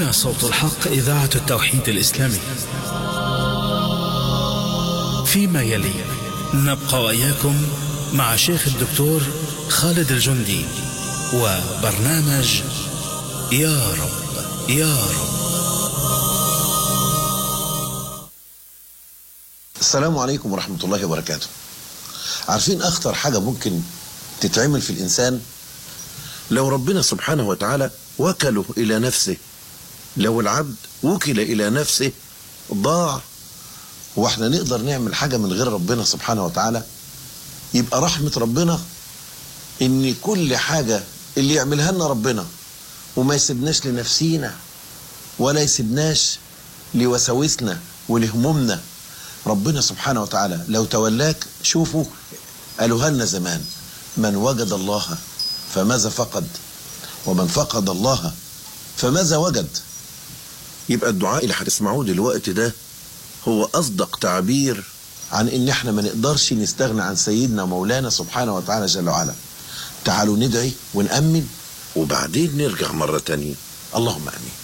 هنا صوت الحق إذاعة التوحيد الإسلامي فيما يلي نبقى وإياكم مع شيخ الدكتور خالد الجندي وبرنامج يا رب يا رب السلام عليكم ورحمة الله وبركاته عارفين أخطر حاجة ممكن تتعمل في الإنسان لو ربنا سبحانه وتعالى وكله إلى نفسه لو العبد وكل إلى نفسه ضاع واحنا نقدر نعمل حاجة من غير ربنا سبحانه وتعالى يبقى رحمة ربنا ان كل حاجة اللي يعملها لنا ربنا وما يسيبناش لنفسينا ولا يسيبناش لوساوسنا ولهمومنا ربنا سبحانه وتعالى لو تولاك شوفوا قالوها لنا زمان من وجد الله فماذا فقد ومن فقد الله فماذا وجد يبقى الدعاء اللي هتسمعوه دلوقتي ده هو أصدق تعبير عن إن إحنا ما نقدرش نستغنى عن سيدنا مولانا سبحانه وتعالى جل وعلا تعالوا ندعي ونأمن وبعدين نرجع مرة تانية اللهم أمين